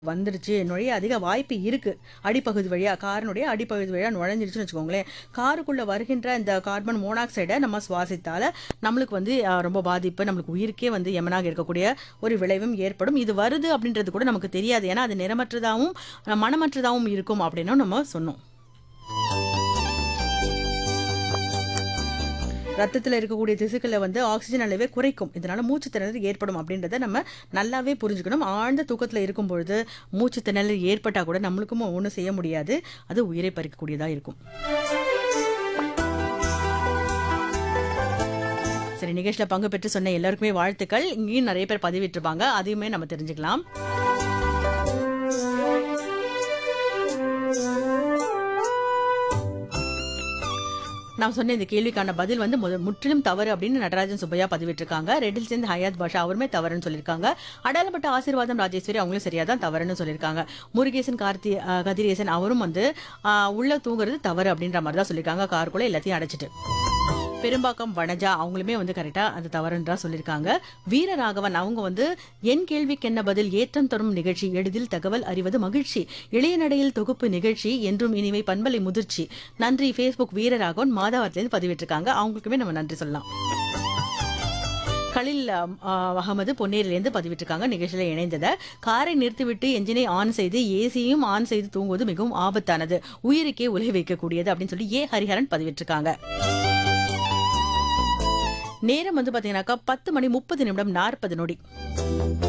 வந்துடுச்சு நுழைய அதிக வாய்ப்பு இருக்கு அடிப்பகுதி வழியா காரினுடைய அடிப்பகுதி வழியா நுழைஞ்சிருச்சுன்னு வச்சுக்கோங்களேன் காருக்குள்ள வருகின்ற இந்த கார்பன் மோனாக்சைடை நம்ம சுவாசித்தால நம்மளுக்கு வந்து அஹ், ரொம்ப பாதிப்பு நம்மளுக்கு உயிருக்கே வந்து எமனாக இருக்கக்கூடிய ஒரு விளைவும் ஏற்படும் இது வருது அப்படின்றது கூட நமக்கு தெரியாது ஏன்னா அது நிறமற்றதாகவும் அஹ், மனமற்றதாகவும் இருக்கும் அப்படின்னு நம்ம சொன்னோம் ரத்தத்தில் இருக்கக்கூடிய திசுக்களை வந்து ஆக்சிஜன் அளவே குறைக்கும் இதனால மூச்சு திணறல் ஏற்படும் அப்படின்றத நம்ம நல்லாவே புரிஞ்சுக்கணும் ஆழ்ந்த தூக்கத்தில் இருக்கும் பொழுது மூச்சு திணறல் ஏற்பட்டால் கூட நம்மளுக்கும் ஒன்றும் செய்ய முடியாது அது உயிரை பறிக்கக்கூடியதாக இருக்கும் சரி நிகழ்ச்சியில் பங்கு பெற்று சொன்ன எல்லாருக்குமே வாழ்த்துக்கள் இங்கேயும் நிறைய பேர் பதிவிட்டிருப்பாங்க அதையுமே நம்ம தெரிஞ்சுக்கலாம் நான் சொன்ன இந்த கேள்விக்கான பதில் வந்து முத- முற்றிலும் தவறு அப்படின்னு நடராஜன் சுப்பையா பதிவிட்டிருக்காங்க ரெட்டில் சேர்ந்து ஹயாத் பாஷா அவருமே தவறுன்னு சொல்லியிருக்காங்க அடையாளப்பட்ட ஆசீர்வாதம் ராஜேஸ்வரி அவங்களும் சரியா தான் தவறுன்னு சொல்லியிருக்காங்க முருகேசன் கார்த்தி அஹ், கதிரேசன் அவரும் வந்து அஹ், உள்ள தூங்குறது தவறு அப்படின்ற மாதிரி தான் சொல்லியிருக்காங்க காருக்குள்ள எல்லாத்தையும் அடைச்சிட்டு பெரும்பாக்கம் வனஜா அவங்களுமே வந்து கரெக்டா அது தவறுன்றா சொல்லியிருக்காங்க வீரராகவன் அவங்க வந்து என் கேள்விக்கு என்ன பதில் ஏற்றம் தரும் நிகழ்ச்சி எளிதில் தகவல் அறிவது மகிழ்ச்சி இளைய நடையில் தொகுப்பு நிகழ்ச்சி என்றும் இனிமை பண்பலை முதிர்ச்சி நன்றி ஃபேஸ்புக் வீரராகவன் மாதாவரத்திலிருந்து பதிவிட்டிருக்காங்க அவங்களுக்குமே நம்ம நன்றி சொல்லலாம் கலில் அம், ஆ, அகமது பொன்னேரிலேருந்து பதிவிட்டிருக்காங்க நிகழ்ச்சியில் இணைந்ததை காரை நிறுத்திவிட்டு என்ஜினை ஆன் செய்து ஏசியும் ஆன் செய்து தூங்குவது மிகவும் ஆபத்தானது உயிருக்கே உலை வைக்கக்கூடியது அப்படின்னு சொல்லி ஏ ஹரிஹரன் பதிவிட்டிருக்காங்க நேரம் வந்து பாத்தீங்கன்னாக்கா பத்து மணி முப்பது நிமிடம் நாற்பது நொடி